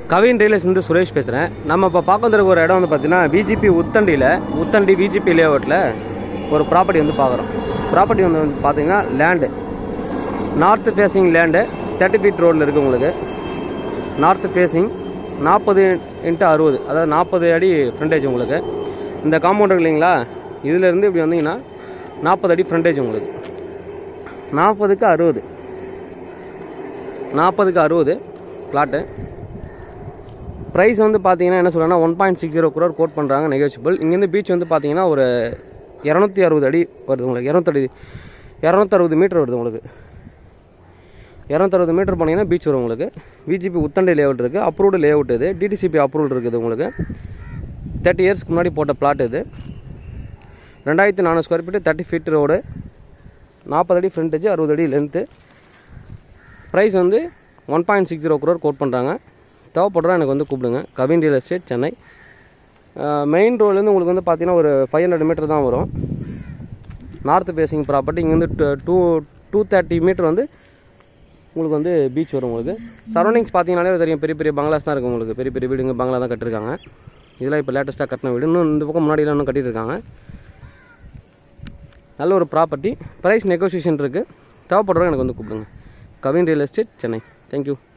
கவின் ரியல்ஸ் வந்து சுரேஷ் பேசுகிறேன் நம்ம இப்போ பார்க்க வந்திருக்க ஒரு இடம் வந்து பார்த்தீங்கன்னா பிஜிபி உத்தண்டியில் உத்தண்டி பிஜிபி லேஅவுட்டில் ஒரு ப்ராப்பர்ட்டி வந்து பார்க்குறோம் ப்ராப்பர்ட்டி வந்து வந்து பார்த்தீங்கன்னா land north facing land thirty feet ரோடில் இருக்குது உங்களுக்கு நார்த் ஃபேஸிங் நாற்பது இன்ட்டு அறுபது அதாவது நாற்பது அடி ஃப்ரண்டேஜ் உங்களுக்கு இந்த காம்பவுண்ட் இருக்கு இல்லைங்களா இதுலேருந்து இப்படி வந்தீங்கன்னா நாற்பது அடி ஃப்ரண்டேஜ் உங்களுக்கு நாற்பதுக்கு அறுபது நாற்பதுக்கு அறுபது பிளாட்டு ப்ரைஸ் வந்து பார்த்தீங்கன்னா என்ன சொல்கிறேன்னா one point six zero crore quote பண்ணுறாங்க நெகோஷியபிள் இங்கேருந்து பீச் வந்து பார்த்தீங்கன்னா ஒரு இரநூத்தி அறுபது அடி வருது உங்களுக்கு இரநூத்தடி இரநூத்தறுபது மீட்டர் வருது உங்களுக்கு இரநூத்தறுபது மீட்டர் போனீங்கன்னா பீச் வரும் உங்களுக்கு பிஜிபி உத்தண்டை லேஅவுட் இருக்குது அப்ரூவ்டு லேஅவுட் இது டிடிசிபி அப்ரூவல் இருக்குது உங்களுக்கு தேர்ட்டி இயர்ஸ்க்கு முன்னாடி போட்ட பிளாட் இது ரெண்டாயிரத்தி நானூறு square feet thirty feet road நாற்பது அடி ஃப்ரண்டேஜ் அறுபது அடி லென்த்து ப்ரைஸ் வந்து one point six zero crore quote பண்ணுறாங்க தேவைப்படுறா எனக்கு வந்து கூப்பிடுங்க Kavin real estate Chennai main ரோட்லேருந்து உங்களுக்கு வந்து பார்த்தீங்கன்னா ஒரு ஃபைவ் ஹண்ட்ரட் மீட்டர் தான் வரும் நார்த் ஃபேசிங் ப்ராப்பர்ட்டி இங்கேருந்து டூ டூ தேர்ட்டி மீட்டர் வந்து உங்களுக்கு வந்து பீச் வரும் உங்களுக்கு சரௌண்டிங்ஸ் பார்த்தீங்கன்னாலே தெரியும் பெரிய பெரிய பங்களாஸ் தான் இருக்குது உங்களுக்கு பெரிய பெரிய வீடுங்க பங்களா தான் கட்டிருக்காங்க இதெல்லாம் இப்போ லேட்டஸ்ட்டாக கட்டின வீடு இன்னும் இந்த பக்கம் முன்னாடிலாம் இன்னும் கட்டிட்டு இருக்காங்க நல்ல ஒரு ப்ராப்பர்ட்டி ப்ரைஸ் நெகோசியேஷன் இருக்குது தேவைப்படுறவங்க எனக்கு வந்து கூப்பிடுங்க Kavin real estate Chennai thank you